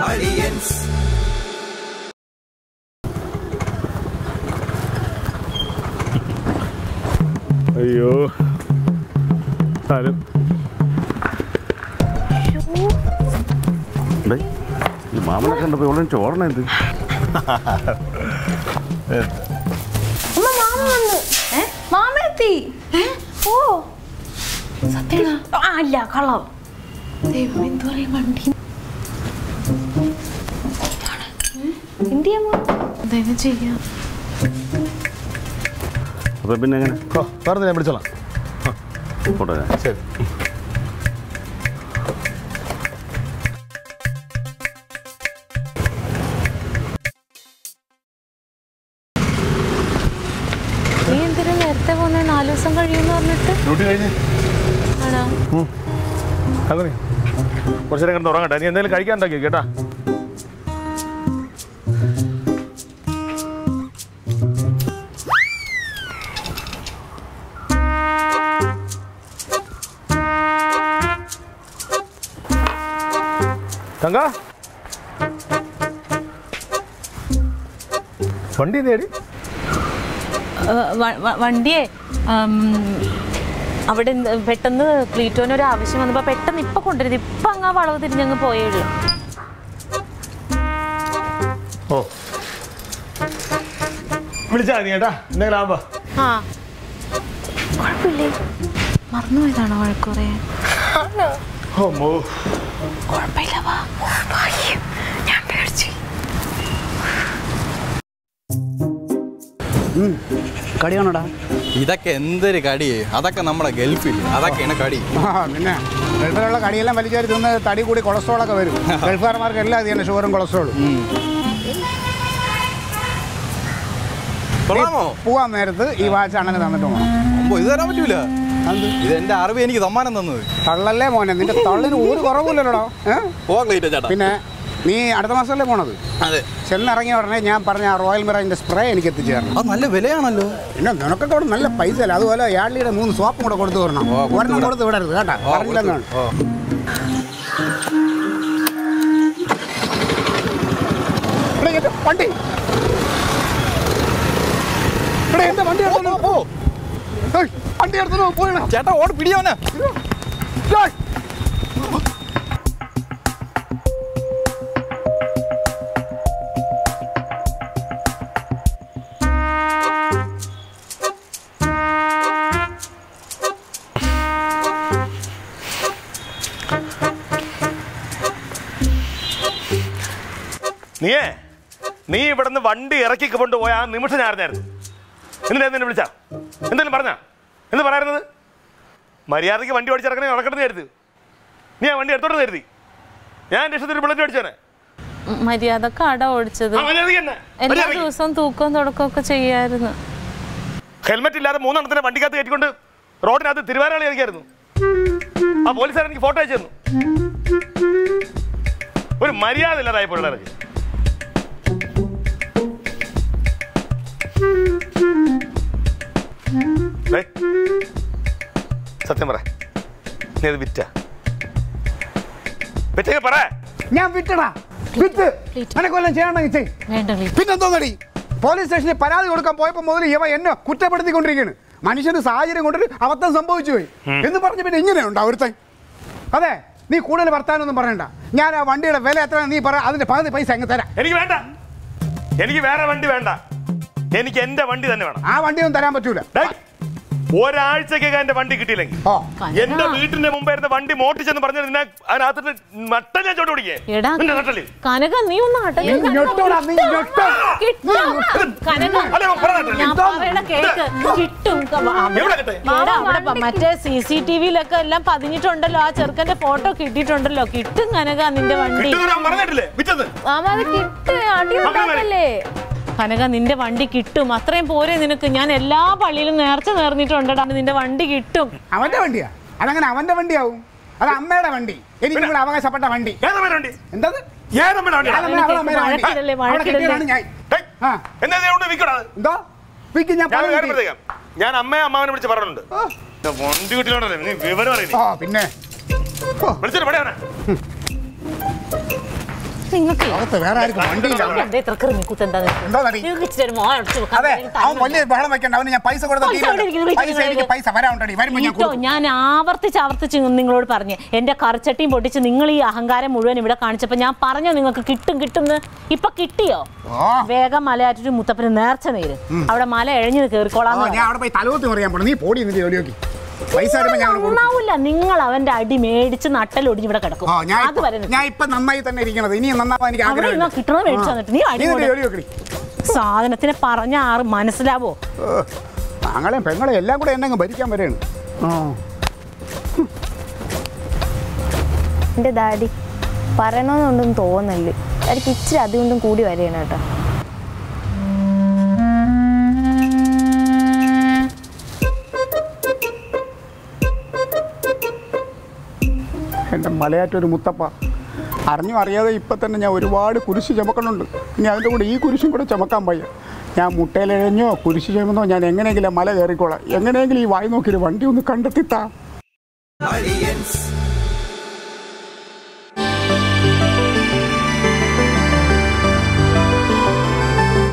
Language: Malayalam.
Aliens. അയ്യോ സ്ഥലം ഡേയ്, ഈ മാമനെ കണ്ടപ്പോ ഇവിടെ ചോടണ എന്ത് അമ്മ മാമ വന്നു ഏ മാമ എത്തി ഏ ഓ സത്യം ആ അല്ല കള്ളം ദൈവം എന്തു പറയും വണ്ടി എന്ത് ചെയ്യാമോ ദൈവം ചെയ്യാം അപ്പൊ പിന്നെ എങ്ങനെ ഓ പറഞ്ഞ ഞാൻ പിടിച്ചോളാം പോട്ടെ ഞാൻ. ശരി നീ എന്തിനാ നേരത്തെ പോന്നെ നാല് ദിവസം കഴിയുമെന്ന് പറഞ്ഞിട്ട് ഡ്യൂട്ടി കഴിഞ്ഞ് ആണോ അങ്ങനെ കുറച്ചു നേരം കിടന്ന് ഉറങ്ങട്ടെ നീ എന്തെങ്കിലും കഴിക്കാൻ ഉണ്ടാക്കി കേട്ടാ തങ്ക വണ്ടി നേടി വണ്ടിയെ ഉം, അവിടെ എന്ത് പെട്ടെന്ന് ക്ലീറ്റോന് ഒരു ആവശ്യം വന്നപ്പോ പെട്ടെന്ന് ഇപ്പൊ കൊണ്ടുവരുത് ഇപ്പൊ അങ്ങ് ആ വളവ് തിരിഞ്ഞങ്ങ് പോയേ ഉള്ളൂ ഓ വിളിച്ചാ നീ കേട്ടാ എന്തെങ്കിലും ആവുമ്പോ ആ കുഴപ്പമില്ലേ മറന്നുപോയതാണോ വഴക്ക് പറയാൻ ഓ മോ കുഴപ്പമില്ല വാ ഞാൻ പേടിച്ചു കടിയാണോടാ ഇതൊക്കെ എന്തൊരു കടി അതൊക്കെ നമ്മുടെ ഗൾഫിൽ അതൊക്കെയാണ് കടി ആ പിന്നെ ഗൾഫിലുള്ള കടിയെല്ലാം വലിച്ചേരി തിന്ന് തടി കൂടി കൊളസ്ട്രോളൊക്കെ വരും ഗൾഫുകാരന്മാർക്ക് എല്ലാം ഇത് തന്നെ ഷുഗറും കൊളസ്ട്രോളും കൊള്ളാമോ പോവാൻ നേരത്ത് ഈ വാച്ച് അണ്ണന് തന്നിട്ട് പോകണം അമ്പോ ഇത് തരാൻ പറ്റൂല ഇത് എന്റെ അറിവ് എനിക്ക് സമ്മാനം തന്നത് തള്ളല്ലേ മോനെ നിന്റെ തള്ളിന് ഒരു കുറവില്ലല്ലോടോ ഏ പോവാ ക്ലീറ്റ ചേട്ടാ പിന്നെ നീ അടുത്ത മാസമല്ലേ പോണത് അതെ ചെന്നിറങ്ങിയ ഉടനെ ഞാൻ പറഞ്ഞ ആ റോയൽ മിറൈൻ്റെ സ്പ്രേ എനിക്ക് എത്തിച്ചു തരണം അത് നല്ല വിലയാണല്ലോ പിന്നെ നിനക്കൊക്കെ അവിടെ നല്ല പൈസ അല്ല അതുപോലെ യാഡ്ലിയുടെ മൂന്ന് സോപ്പും കൂടെ കൊടുത്തു തരണം ഓ, കൊടുത്തു ഒരെണ്ണം വിടാം. കൊടുത്ത് വിടരുത് കേട്ടാ ഓ, പറഞ്ഞില്ലെന്നാണ് ഓ. എടാ, എന്റെ വണ്ടി എടാ, എന്റെ വണ്ടി എടുത്തോണ്ട് പോ. ഏയ്, വണ്ടി എടുത്തു പോയണ ചേട്ടാ ഓട് പിടിയോനെ നീയേ നീ ഇവിടുന്ന് വണ്ടി ഇറക്കി കൊണ്ടുപോയ ആ നിമിഷം ഞാൻ അറിഞ്ഞായിരുന്നു എന്നിട്ട് എന്നെ വിളിച്ചാ എന്തെങ്കിലും പറഞ്ഞാ എന്ന് പറയാറുന്നത് മര്യാദയ്ക്ക് വണ്ടി ഓടിച്ചിറക്കണേ നടക്കണമെന്ന് കരുതി നീ ആ വണ്ടി എടുത്തോട്ട് കരുതി ഞാൻ രക്ഷത്തിൽ ബുള്ളറ്റ് അടിച്ചോനെ മര്യാദ കട ഓടിച്ചത് ആ മര്യാദയ്ക്ക് തന്നെ എല്ലാ മര്യാദയ്ക്ക്. ദിവസവും തൂക്കവും തുടക്കമൊക്കെ ചെയ്യായിരുന്നു ഹെൽമെറ്റ് ഇല്ലാതെ മൂന്നെണ്ണത്തിനെ വണ്ടിക്കകത്ത് കയറ്റിക്കൊണ്ട് റോഡിനകത്ത് തിരുവാരാളി ഇറക്കിയായിരുന്നു ആ പോലീസുകാരൻ എനിക്ക് ഫോട്ടോ അയച്ചു തന്നു ഒരു മര്യാദ ഇല്ലാതായി പിള്ളേർക്ക് ദേ, സത്യം പറ നീ അത് വിറ്റ വിറ്റെങ്കിൽ പറ ഞാൻ വിട്ടടാ വിറ്റ് നിനക്കൊല്ലം ചെയ്യണമെങ്കിൽ ചെയ് വേണ്ട ക്ലീറ്റോ. പിന്നെന്തോന്നടി പോലീസ് സ്റ്റേഷനിൽ പരാതി കൊടുക്കാൻ പോയപ്പോൾ മുതൽ ഇവ എന്നെ കുറ്റപ്പെടുത്തിക്കൊണ്ടിരിക്കുകയാണ് മനുഷ്യന് സാഹചര്യം കൊണ്ടൊരു അബദ്ധം സംഭവിച്ചു പോയി എന്ന് പറഞ്ഞ് പിന്നെ ഇങ്ങനെയുണ്ടോ ഒരുത്തൻ അതെ നീ കൂടുതൽ വർത്താനൊന്നും പറയണ്ട ഞാൻ ആ വണ്ടിയുടെ വില എത്ര നീ പറ അതിന്റെ പകുതി പൈസ അങ്ങ് തരാം എനിക്ക് വേണ്ട എനിക്ക് വേറെ വണ്ടി വേണ്ട എനിക്ക് എന്റെ വണ്ടി തന്നെ വേണം ആ വണ്ടിയൊന്നും തരാൻ പറ്റൂല ഡേയ്, ഒരാഴ്ചക്കൊക്കെ എന്റെ വണ്ടി കിട്ടിയില്ലെങ്കിൽ ഓ എന്റെ വീട്ടിന്റെ മുമ്പായിരുന്ന വണ്ടി മോട്ടിച്ചെന്ന് പറഞ്ഞ നിന്നെ അതിനകത്തിട്ട് മട്ട ഞാൻ ചോട്ട് പിടിക്കേ എടാ നിന്റെ നട്ടല് കനക നീ ഒന്ന് അടങ്ങ് നീ കനക. ഞെട്ടോടാ, നീ ഞെട്ടോ. കിട്ടും. കനക അല്ല, പറ നട്ടല്. ഞാൻ പറയണ കേക്ക് കിട്ടും ക- അവിടെ- എവിടെ കിട്ടേ? എടാ, അവിടെ പ- മറ്റേ സി സി ടി വിയിലൊക്കെ എല്ലാം പതിഞ്ഞിട്ടുണ്ടല്ലോ ആ ചെറുക്കന്റെ ഫോട്ടോ കിട്ടിയിട്ടുണ്ടല്ലോ കിട്ടും കനക നിന്റെ വണ്ടി കിട്ടുന്ന ഞാൻ പറഞ്ഞിട്ടില്ലേ വിറ്റത് മാമ അത് കിട്ട് അടി ഉണ്ടാക്കല്ലേ കനക നിന്റെ വണ്ടി കിട്ടും അത്രയും പോരെ നിനക്ക് ഞാൻ എല്ലാ പള്ളിയിലും നേർച്ച നേർന്നിട്ടുണ്ടടാ നിന്റെ വണ്ടി കിട്ടും അവന്റെ വണ്ടിയാ അതങ്ങനെ അവന്റെ വണ്ടിയാവും അത് അമ്മയുടെ വണ്ടി എനിക്ക് ഇവിടെ അവകാശപ്പെട്ട വണ്ടി ഏതമ്മയുടെ വണ്ടി എന്തത് ഏതമ്മയുടെ വണ്ടി അവളെ അവളെ അമ്മയുടെ വണ്ടി. വഴക്കിടല്ലേ, അവിടെ വഴക്കിടല്ലേ. കെട്ടിയതാണ് ഞാൻ ഡേയ്, ആ എന്നാ ഇത് കൊണ്ട് വിൽക്കടാ അത്? എന്തോ വിക്ക് ഞാൻ ഞാൻ ഒരു പണം കാര്യം കിട്ടി. പറഞ്ഞേക്കാം ഞാൻ അമ്മയെ അമ്മാവനെ വിളിച്ച് പറഞ്ഞിട്ടുണ്ട് ഓ, ഇത് വണ്ടി കിട്ടിയോണ്ടല്ലേ നീ വിവരം അറിയില്ല ഓ പിന്നെ ഓ, വിളിച്ചിട്ട് പടയാണേ നിങ്ങൾക്ക് അകത്ത് വേറെ ആർക്കും വണ്ടിയില്ല അവിടെ. എന്തേ ഇത്ര കൃമിക്കുത്ത് എന്താ നിനക്ക്? എന്താ നടി? നിങ്ങൾക്ക് ഇച്ചിരി ഒരു മോൻ അടിച്ച് വെക്കാൻ അതെ വേണ്ടി അവൻ തരുന്നില്ല. വലിയ ബഹളം വെക്കണ്ട അവന് ഞാൻ പൈസ കൊടുത്ത പൈസ അവിടെ ഇരിക്കുന്നു, പൈസ ഇരിക്കുന്നു, എനിക്ക് പൈസ വരാനുണ്ടടി വരുമ്പോ ഞാൻ ഈറ്റോ, കൊടുക്കും. ഞാൻ ആവർത്തിച്ച് ആവർത്തിച്ച് നിങ്ങളോട് പറഞ്ഞു എന്റെ കറിച്ചട്ടിയും പൊട്ടിച്ച് നിങ്ങൾ ഈ അഹങ്കാരം മുഴുവൻ ഇവിടെ കാണിച്ചപ്പോ ഞാൻ പറഞ്ഞോ നിങ്ങൾക്ക് കിട്ടും കിട്ടുന്ന് ഇപ്പൊ കിട്ടിയോ ഓ വേഗം മലയാറ്റൊരു മുത്തപ്പന് നേർച്ച നേര് അവിടെ മല എഴഞ്ഞു ആ, കയറിക്കോളാന്ന് ഞാൻ അവിടെ പോയി തലവത്തി പറയാൻ പോണു നീ പോടി നിന്റെ ജോലിയോക്കി പൈസ വരുമ്പോ ഞാൻ അവന് കൊടുക്കും നന്നാവൂല നിങ്ങൾ അവന്റെ അടി മേടിച്ച് നട്ടലൊടിഞ്ഞ് ഇവിടെ കിടക്കും ആ ഞാൻ അത് വരെ ഇപ്പൊ- ഞാൻ ഇപ്പൊ നന്നായി തന്നെ ഇരിക്കണത് ഇനി നന്നാവാൻ എനിക്ക് അവിടെ ആഗ്രഹമില്ല. ഇന്ന് കിട്ടണത് മേടിച്ചു തന്നിട്ട് നീ ആ, അടി നീ നിന്റെ കൊണ്ട് ജോലി വെക്കടി സാധനത്തിനെ പറഞ്ഞ ആറ് മനസ്സിലാവോ താങ്കളെയും പെങ്ങളെയും എല്ലാം കൂടെ എന്നെ അങ്ങ് ഭരിക്കാൻ വരെയാണ് ആ എൻ്റെ ഡാഡി പറയണമെന്നുണ്ടെന്ന് തോന്നല് എനിക്ക് ഇച്ചിരി അതുകൊണ്ടും കൂടി വരെയാണ് കേട്ടോ എൻ്റെ മലയാറ്റൊരു മുത്തപ്പ അറിഞ്ഞു അറിയാതെ ഇപ്പം തന്നെ ഞാൻ ഒരുപാട് കുരിശ് ചുമക്കണുണ്ട് ഇനി അതിൻ്റെ കൂടെ ഈ കുരിശും കൂടെ ചുമക്കാൻ വയ്യ ഞാൻ മുട്ടയിലെഴഞ്ഞോ കുരിശ് ചുമന്നോ ഞാൻ എങ്ങനെയെങ്കിലും ആ മല കയറിക്കോളാം എങ്ങനെയെങ്കിലും ഈ വായി നോക്കിയൊരു വണ്ടി ഒന്ന് കണ്ടെത്തിത്താ Aliens,